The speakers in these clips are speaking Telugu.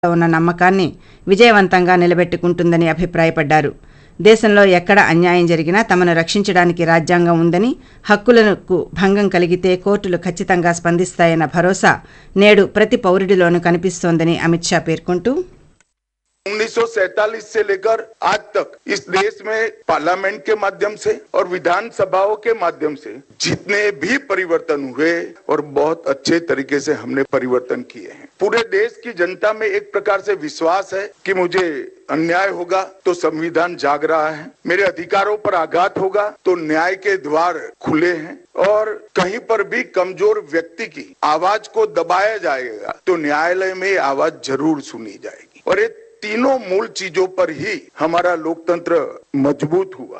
ఉన్న నమ్మకాన్ని విజయవంతంగా నిలబెట్టుకుంటుందని అభిప్రాయపడ్డారు దేశంలో ఎక్కడ అన్యాయం జరిగినా తమను రక్షించడానికి రాజ్యాంగం ఉందని హక్కులకు భంగం కలిగితే కోర్టులు ఖచ్చితంగా స్పందిస్తాయన్న భరోసా నేడు ప్రతి పౌరుడిలోనూ కనిపిస్తోందని అమిత్ షా పేర్కొంటూ 1947 से लेकर आज तक इस देश में पार्लियामेंट के माध्यम से और विधानसभाओं के माध्यम से जितने भी परिवर्तन हुए और बहुत अच्छे तरीके से हमने परिवर्तन किए हैं पूरे देश की जनता में एक प्रकार से विश्वास है कि मुझे अन्याय होगा तो संविधान जाग रहा है मेरे अधिकारों पर आघात होगा तो न्याय के द्वार खुले हैं और कहीं पर भी कमजोर व्यक्ति की आवाज को दबाया जाएगा तो न्यायालय में ये आवाज जरूर सुनी जाएगी और ये तीनों मूल चीजों पर ही हमारा लोकतंत्र मजबूत हुआ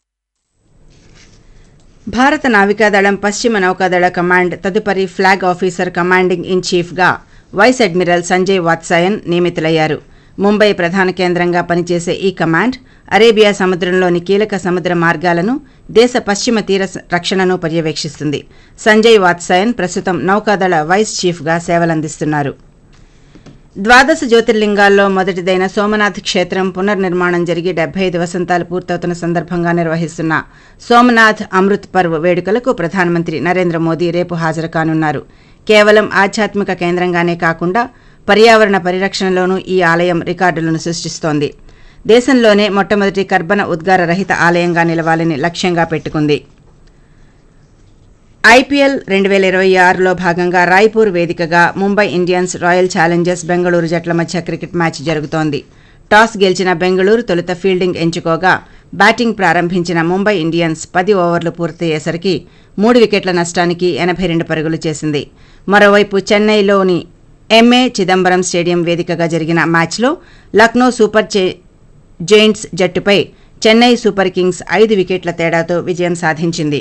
భారత నావికాదళం పశ్చిమ నౌకాదళ కమాండ్ తదుపరి ఫ్లాగ్ ఆఫీసర్ కమాండింగ్ ఇన్ చీఫ్గా వైస్ అడ్మిరల్ సంజయ్ వాత్సాయన్ నియమితులయ్యారు ముంబై ప్రధాన కేంద్రంగా పనిచేసే ఈ కమాండ్ అరేబియా సముద్రంలోని కీలక సముద్ర మార్గాలను దేశ పశ్చిమ తీర స- రక్షణను పర్యవేక్షిస్తుంది సంజయ్ వాత్సాయన్ ప్రస్తుతం నౌకాదళ వైస్ చీఫ్గా సేవలందిస్తున్నారు ద్వాదశ జ్యోతిర్లింగాల్లో మొదటిదైన సోమనాథ్ క్షేత్రం పునర్నిర్మాణం జరిగి డెబ్బై ఐదు వసంతాలు పూర్తవుతున్న సందర్భంగా నిర్వహిస్తున్న సోమనాథ్ అమృత్ పర్వ్ వేడుకలకు ప్రధానమంత్రి నరేంద్ర మోదీ రేపు హాజరు కానున్నారు కేవలం ఆధ్యాత్మిక కేంద్రంగానే కాకుండా పర్యావరణ పరిరక్షణలోనూ ఈ ఆలయం రికార్డులను సృష్టిస్తోంది దేశంలోనే మొట్టమొదటి కర్బన ఉద్గార రహిత ఆలయంగా నిలవాలని లక్ష్యంగా పెట్టుకుంది ఐపీఎల్ రెండు వేల ఇరవై ఆరులో భాగంగా రాయ్పూర్ వేదికగా Mumbai Indians Royal Challengers Bengaluru జట్ల మధ్య క్రికెట్ మ్యాచ్ జరుగుతోంది టాస్ గెలిచిన బెంగళూరు తొలుత ఫీల్డింగ్ ఎంచుకోగా బ్యాటింగ్ ప్రారంభించిన ముంబై ఇండియన్స్ పది ఓవర్లు పూర్తయ్యేసరికి మూడు వికెట్ల నష్టానికి ఎనభై రెండు పరుగులు చేసింది మరోవైపు చెన్నైలోని ఎంఏ చిదంబరం స్టేడియం వేదికగా జరిగిన మ్యాచ్లో లక్నో సూపర్ చే జైంట్స్ జట్టుపై చెన్నై సూపర్ కింగ్స్ ఐదు వికెట్ల తేడాతో విజయం సాధించింది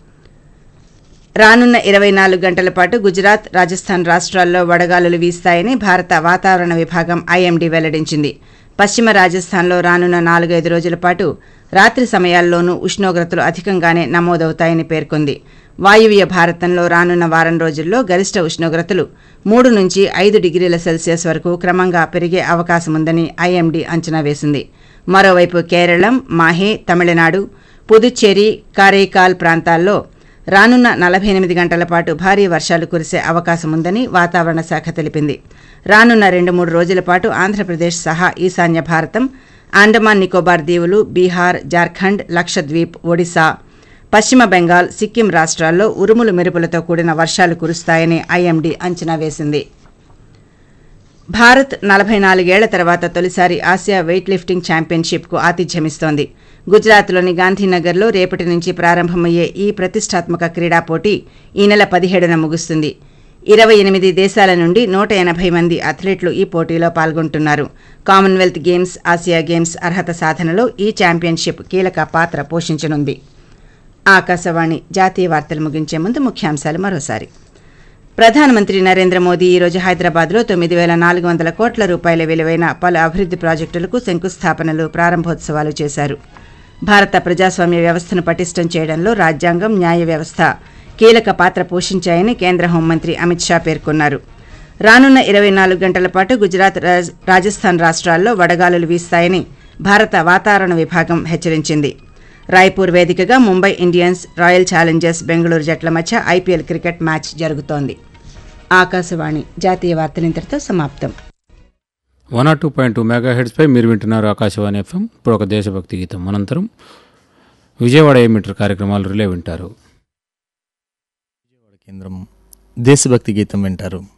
రానున్న ఇరవై నాలుగు గంటల పాటు గుజరాత్ రాజస్థాన్ రాష్ట్రాల్లో వడగాలులు వీస్తాయని భారత వాతావరణ విభాగం ఐఎండీ వెల్లడించింది పశ్చిమ రాజస్థాన్లో రానున్న నాలుగైదు రోజుల పాటు రాత్రి సమయాల్లోనూ ఉష్ణోగ్రతలు అధికంగానే నమోదవుతాయని పేర్కొంది వాయువ్య భారతంలో రానున్న వారం రోజుల్లో గరిష్ట ఉష్ణోగ్రతలు మూడు నుంచి ఐదు డిగ్రీల సెల్సియస్ వరకు క్రమంగా పెరిగే అవకాశముందని ఐఎండీ అంచనా వేసింది మరోవైపు కేరళం మాహే తమిళనాడు పుదుచ్చేరి కారైకాల్ ప్రాంతాల్లో రానున్న నలభై ఎనిమిది గంటల పాటు భారీ వర్షాలు కురిసే అవకాశం ఉందని వాతావరణ శాఖ తెలిపింది రానున్న రెండు మూడు రోజుల పాటు ఆంధ్రప్రదేశ్ సహా ఈశాన్య భారతం అండమాన్ నికోబార్ దీవులు బీహార్ జార్ఖండ్ లక్షద్వీప్ ఒడిశా పశ్చిమ బెంగాల్ సిక్కిం రాష్ట్రాల్లో ఉరుములు మెరుపులతో కూడిన వర్షాలు కురుస్తాయని ఐఎండీ అంచనా వేసింది భారత్ నలభై నాలుగేళ్ల తర్వాత తొలిసారి ఆసియా వెయిట్ లిఫ్టింగ్ ఛాంపియన్షిప్కు ఆతిథ్యమిస్తోంది గుజరాత్లోని గాంధీనగర్లో రేపటి నుంచి ప్రారంభమయ్యే ఈ ప్రతిష్టాత్మక క్రీడా పోటీ ఈ నెల పదిహేడున ముగుస్తుంది ఇరవై ఎనిమిది దేశాల నుండి నూట ఎనభై మంది అథ్లెట్లు ఈ పోటీలో పాల్గొంటున్నారు కామన్వెల్త్ గేమ్స్ ఆసియా గేమ్స్ అర్హత సాధనలో ఈ ఛాంపియన్షిప్ కీలక పాత్ర పోషించనుంది ఆకాశవాణి జాతీయ వార్తలు ముగించే ముందు ముఖ్యాంశాలు మరోసారి ప్రధానమంత్రి నరేంద్ర మోదీ ఈ రోజు హైదరాబాద్లో తొమ్మిది వేల నాలుగు వందల కోట్ల రూపాయల విలువైన పలు అభివృద్ధి ప్రాజెక్టులకు శంకుస్థాపనలు ప్రారంభోత్సవాలు చేశారు భారత ప్రజాస్వామ్య వ్యవస్థను పటిష్టం చేయడంలో రాజ్యాంగం న్యాయ వ్యవస్థ కీలక పాత్ర పోషించాయని కేంద్ర హోంమంత్రి అమిత్ షా పేర్కొన్నారు రానున్న ఇరవై నాలుగు గంటల పాటు గుజరాత్ రాజ్- రాజస్థాన్ రాష్ట్రాల్లో వడగాలులు వీస్తాయని భారత వాతావరణ విభాగం హెచ్చరించింది రాయ్పూర్ వేదికగా Mumbai Indians Royal Challengers Bengaluru జట్ల మధ్య ఐపీఎల్ క్రికెట్ మ్యాచ్ జరుగుతోంది ఆకాశవాణి జాతీయ వార్తలు ఇంతటితో సమాప్తం one R two point two mega హెడ్స్పై మీరు వింటున్నారు ఆకాశవాణి ఎఫ్ఎం ఇప్పుడు ఒక దేశభక్తి గీతం అనంతరం విజయవాడ ఏమిటర్ కార్యక్రమాలు రిలే వింటారు కేంద్రం దేశభక్తి గీతం వింటారు